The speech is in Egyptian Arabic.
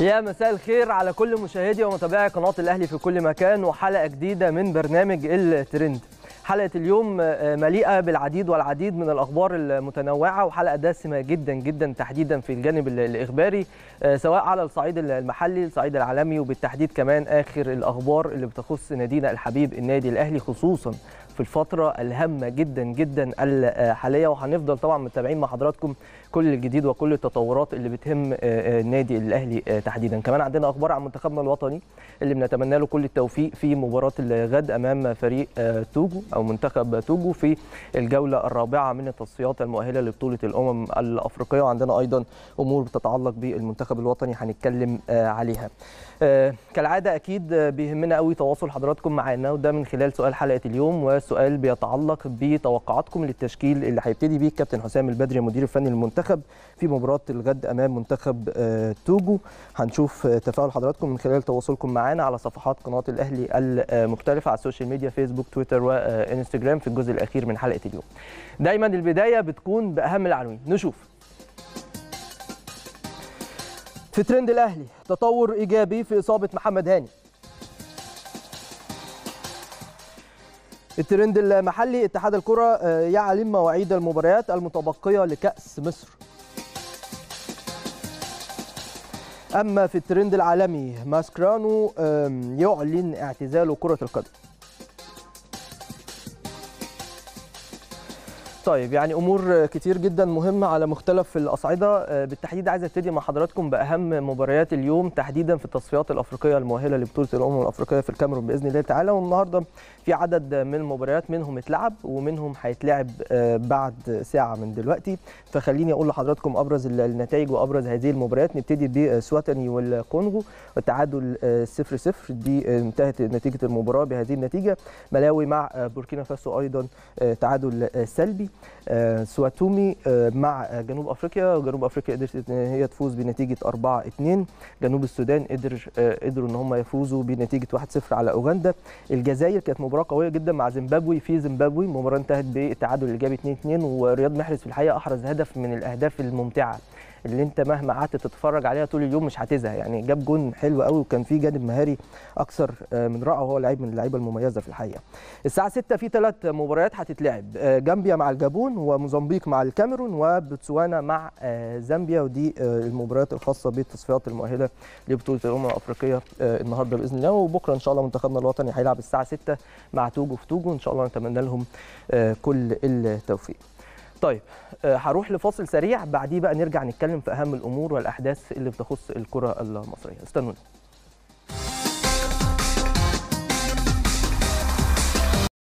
يا مساء الخير على كل مشاهدي ومتابعي قناة الأهلي في كل مكان وحلقة جديدة من برنامج الترند حلقة اليوم مليئة بالعديد والعديد من الأخبار المتنوعة وحلقة دسمة جدا جدا تحديدا في الجانب الإخباري سواء على الصعيد المحلي الصعيد العالمي وبالتحديد كمان آخر الأخبار اللي بتخص نادينا الحبيب النادي الأهلي خصوصا في الفترة الهامة جدا جدا الحالية وهنفضل طبعا متابعين مع حضراتكم كل الجديد وكل التطورات اللي بتهم النادي الأهلي تحديدا كمان عندنا أخبار عن منتخبنا الوطني اللي بنتمنى له كل التوفيق في مباراة الغد أمام فريق توجو أو منتخب توجو في الجولة الرابعة من التصفيات المؤهلة لبطولة الأمم الأفريقية وعندنا أيضا أمور بتتعلق بالمنتخب الوطني هنتكلم عليها كالعادة أكيد بيهمنا قوي تواصل حضراتكم معنا وده من خلال سؤال حلقة اليوم والسؤال بيتعلق بتوقعاتكم للتشكيل اللي هيبتدي بيه الكابتن حسام البدري المدير الفني للمنتخب في مباراة الغد أمام منتخب توجو هنشوف تفاعل حضراتكم من خلال تواصلكم معنا على صفحات قناة الأهلي المختلفة على السوشيال ميديا فيسبوك تويتر وانستجرام في الجزء الأخير من حلقة اليوم دايما البداية بتكون بأهم العناوين نشوف في ترند الاهلي تطور ايجابي في اصابه محمد هاني الترند المحلي اتحاد الكره يعلم مواعيد المباريات المتبقيه لكاس مصر اما في الترند العالمي ماسكرانو يعلن اعتزاله كره القدم طيب يعني امور كتير جدا مهمه على مختلف الاصعده بالتحديد عايز ابتدي مع حضراتكم باهم مباريات اليوم تحديدا في التصفيات الافريقيه المؤهله لبطوله الامم الافريقيه في الكاميرون باذن الله تعالى والنهارده في عدد من المباريات منهم اتلعب ومنهم هيتلعب بعد ساعه من دلوقتي فخليني اقول لحضراتكم ابرز النتائج وابرز هذه المباريات نبتدي بسواتني والكونغو والتعادل 0 0 دي انتهت نتيجه المباراه بهذه النتيجه ملاوي مع بوركينا فاسو ايضا تعادل سلبي سواتومي مع جنوب افريقيا جنوب افريقيا قدرت ان هي تفوز بنتيجه 4 2 جنوب السودان قدر قدروا ان هم يفوزوا بنتيجه 1 0 على اوغندا الجزائر كانت مباراه قويه جدا مع زيمبابوي في زيمبابوي المباراه انتهت بالتعادل الايجابي 2 2 ورياض محرز في الحقيقه احرز هدف من الاهداف الممتعه اللي انت مهما قعدت تتفرج عليها طول اليوم مش هتزهق يعني جاب جون حلو قوي وكان في جانب مهاري اكثر من رائع وهو لعيب من اللعيبه المميزه في الحقيقه الساعه 6 في ثلاث مباريات هتتلعب جامبيا مع الجابون وموزمبيق مع الكاميرون وبوتسوانا مع زامبيا ودي المباريات الخاصه بالتصفيات المؤهله لبطوله الامم الافريقيه النهارده باذن الله وبكره ان شاء الله منتخبنا الوطني هيلعب الساعه 6 مع توجو في توجو ان شاء الله نتمنى لهم كل التوفيق طيب هروح لفاصل سريع بعديه بقى نرجع نتكلم في اهم الامور والاحداث اللي بتخص الكره المصريه استنونا